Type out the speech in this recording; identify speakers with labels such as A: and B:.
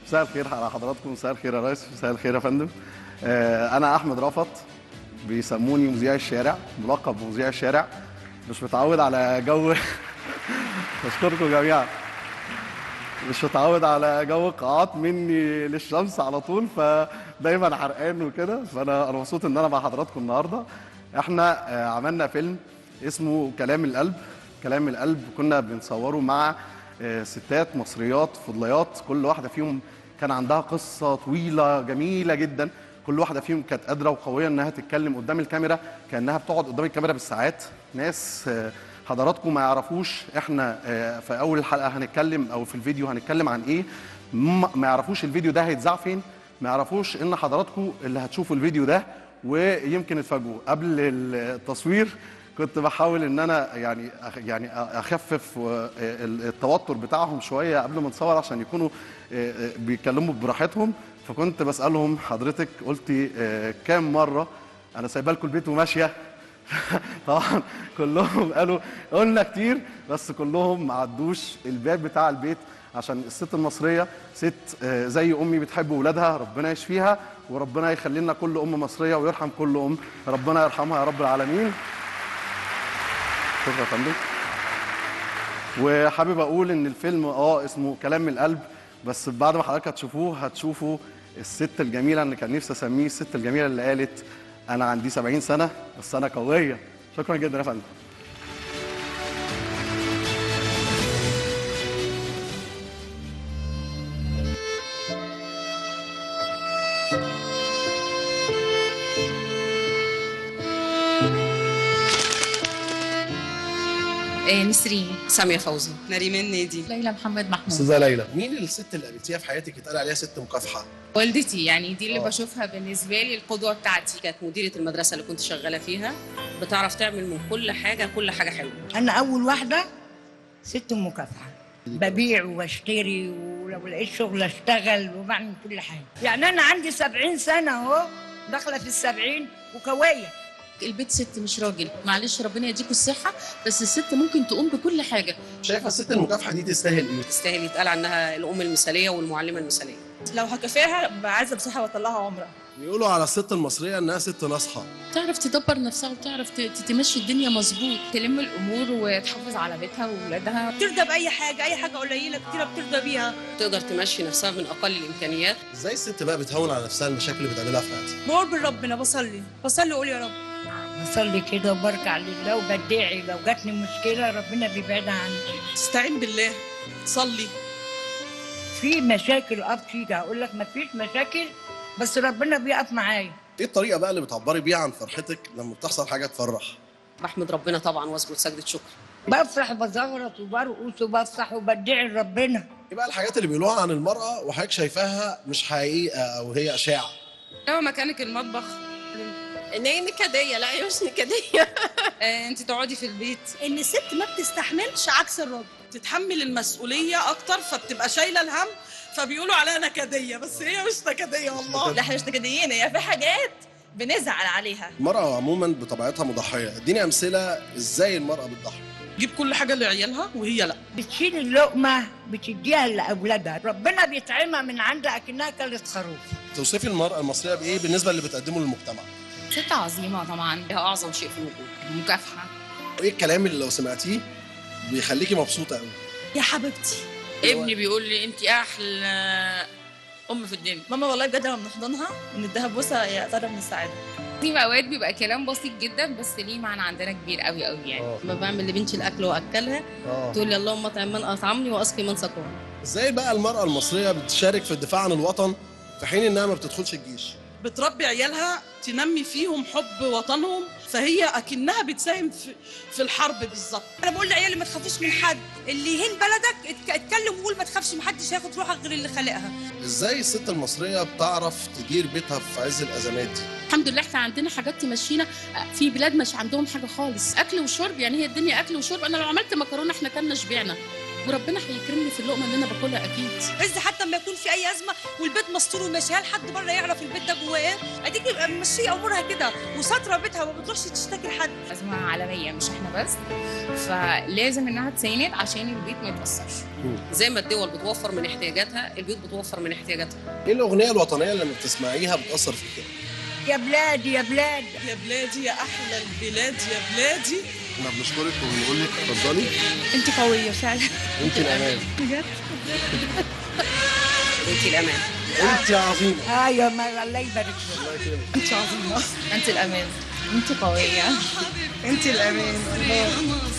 A: مساء الخير على حضراتكم مساء الخير يا ريس مساء الخير يا فندم آه، انا احمد رفط بيسموني مذيع الشارع ملقب مذيع الشارع مش متعود على جو بشكركم جميعا مش متعود على جو قاعات مني للشمس على طول فدايما حرقان وكده فانا انا مبسوط ان انا مع حضراتكم النهارده احنا آه، عملنا فيلم اسمه كلام القلب كلام القلب كنا بنصوره مع آه، ستات مصريات فضليات كل واحده فيهم كان عندها قصه طويله جميله جدا كل واحده فيهم كانت قادره وقويه انها تتكلم قدام الكاميرا كانها بتقعد قدام الكاميرا بالساعات ناس آه، حضراتكم ما يعرفوش احنا آه، في اول الحلقه هنتكلم او في الفيديو هنتكلم عن ايه ما ما يعرفوش الفيديو ده هيتذاع فين ما يعرفوش ان حضراتكم اللي هتشوفوا الفيديو ده ويمكن تفاجئوا قبل التصوير كنت بحاول ان انا يعني أخ- يعني اخفف و- ال- التوتر بتاعهم شويه قبل ما نصور عشان يكونوا آه، آه، بيتكلموا براحتهم فكنت بسالهم حضرتك قلتي آه، كام مره انا سايبه لكم البيت وماشيه طبعا كلهم قالوا قلنا كتير بس كلهم ما عدوش الباب بتاع البيت عشان الست المصريه ست آه، زي امي بتحب ولادها ربنا يشفيها وربنا يخلي لنا كل ام مصريه ويرحم كل ام ربنا يرحمها يا رب العالمين شكرا يا فندم وحابب اقول ان الفيلم اه اسمه كلام من القلب بس بعد ما حضرتك هتشوفوه هتشوفوا الست الجميله اللي كان نفسي اسميه الست الجميله اللي قالت انا عندي 70 سنه بس انا قويه شكرا جدا يا فندم
B: آه، نسرين
C: سامية فوزي
D: نريمان نادي
B: ليلى محمد محمود
E: استاذه ليلى مين الست اللي قابلتيها في حياتك يتقال عليها ست مكافحه
B: والدتي يعني دي اللي
E: آه.
B: بشوفها بالنسبه لي القدوه بتاعتي
C: كانت مديرة المدرسة اللي كنت شغالة فيها بتعرف تعمل من كل حاجة كل حاجة حلوة
F: أنا أول واحدة ست مكافحة ببيع واشتري ولو لقيت شغل اشتغل وبعمل كل حاجة يعني أنا عندي سبعين سنة أهو داخلة في السبعين وكوية
B: البيت ست مش راجل معلش ربنا يديكوا الصحه بس الست ممكن تقوم بكل حاجه
E: شايفه الست المكافحه دي تستاهل ايه
C: تستاهل يتقال عنها الأم المثالية والمعلمة المثالية
D: لو هكافئها ببقى عايزه بصراحه واطلعها عمره
E: بيقولوا على الست المصريه انها ست ناصحه
B: تعرف تدبر نفسها وتعرف ت- ت- تمشي الدنيا مظبوط تلم الامور وتحافظ على بيتها واولادها
D: بترضى باي حاجه اي حاجه قليله كتيره بترضى بيها
C: تقدر تمشي نفسها من أقل الإمكانيات
E: ازاي الست بقى بتهون على نفسها المشاكل اللي بتقابلها في حياتها
D: بقول بربنا بصلي بصلي اقول يا رب
F: بصلي كده وبركع لله وبدعي لو جاتني مشكلة ربنا بيبعدها عني
D: تستعين بالله تصلي
F: في مشاكل اه بتيجي هقول لك مفيش مشاكل بس ربنا بيقف معايا
E: ايه الطريقه بقى اللي بتعبري بيها عن فرحتك لما بتحصل حاجه تفرح
C: بحمد ربنا طبعا واسجد سجدة شكر
F: بفرح بزغرط وبرقص وبفرح وبدعي لربنا
E: ايه بقى الحاجات اللي بيقولوها عن المراه وحضرتك شايفاها مش حقيقه او هي اشاعه
G: لو مكانك المطبخ
C: إن هي نكدية لا هي مش نكدية
G: آه، انت تقعدي في البيت
D: ان الست ما بتستحملش عكس الراجل تتحمل المسؤوليه اكتر فبتبقى شايله الهم فبيقولوا عليها نكديه بس هي مش نكديه والله
G: لا احنا مش نكديين هي في حاجات بنزعل عليها
E: المراه عموما بطبيعتها مضحيه اديني امثله ازاي المراه بتضحي
D: تجيب كل حاجه لعيالها وهي لا
F: بتشيل اللقمة بتديها لأولادها ربنا بيطعمها من عندها أكنها كلت خروف
E: توصفي المراه المصريه بايه بالنسبه اللي بتقدمه للمجتمع
B: ست عظيمه طبعا
C: هي أعظم شيء في الوجود
B: مكافحه
E: وايه الكلام اللي لو سمعتيه بيخليكي مبسوطه قوي
D: يا حبيبتي
G: ابني بيقول لي انت احلى ام في الدنيا
D: ماما والله بجد لما بنحضنها ونديها بوسه هي ذره من السعاده
B: في اوقات بيبقى كلام بسيط جدا بس ليه معنى عندنا كبير قوي قوي يعني
C: لما بعمل لبنتي الأكل وأكلها
E: اه
C: تقول لي اللهم اطعم من أطعمني وأسقي من سقاني
E: ازاي بقى المراه المصريه بتشارك في الدفاع عن الوطن في حين انها ما بتدخلش الجيش
D: بتربي عيالها تنمي فيهم حب وطنهم فهي اكنها بتساهم في, في الحرب بالظبط انا بقول لعيالي ما تخافوش من حد اللي يهين بلدك اتك- اتكلم وقول ما تخافش محدش هياخد روحك غير اللي خلقها
E: ازاي الست المصريه بتعرف تدير بيتها في عز الازمات دي
B: الحمد لله احنا عندنا حاجات تمشينا في بلاد مش عندهم حاجه خالص اكل وشرب يعني هي الدنيا اكل وشرب انا لو عملت مكرونه احنا كلنا شبعنا وربنا هيكرمني في اللقمه اللي انا باكلها اكيد
D: عز حتى لما يكون في اي ازمه والبيت مستور وماشيها لحد بره يعرف البيت ده جواه ايه اديك ماشيه امورها كده وساتره بيتها وما بتروحش تشتكي لحد
B: ازمه عالميه مش احنا بس فلازم انها تساند عشان البيت ما يتاثرش
C: زي ما الدول بتوفر من احتياجاتها البيوت بتوفر من احتياجاتها
E: ايه الاغنيه الوطنيه اللي لما بتسمعيها بتاثر فيك
F: يا بلادي يا بلاد
D: يا بلادي يا احلى البلاد يا بلادي
E: احنا بنشكرك وبنقول لك اتفضلي
B: انت قويه فعلا
E: انت الامان
C: انت الامان
E: انت عظيمه
F: ايوه ما الله يبارك فيك
E: الله يكرمك
B: انت عظيمه انت الامان انت قويه
D: انت الامان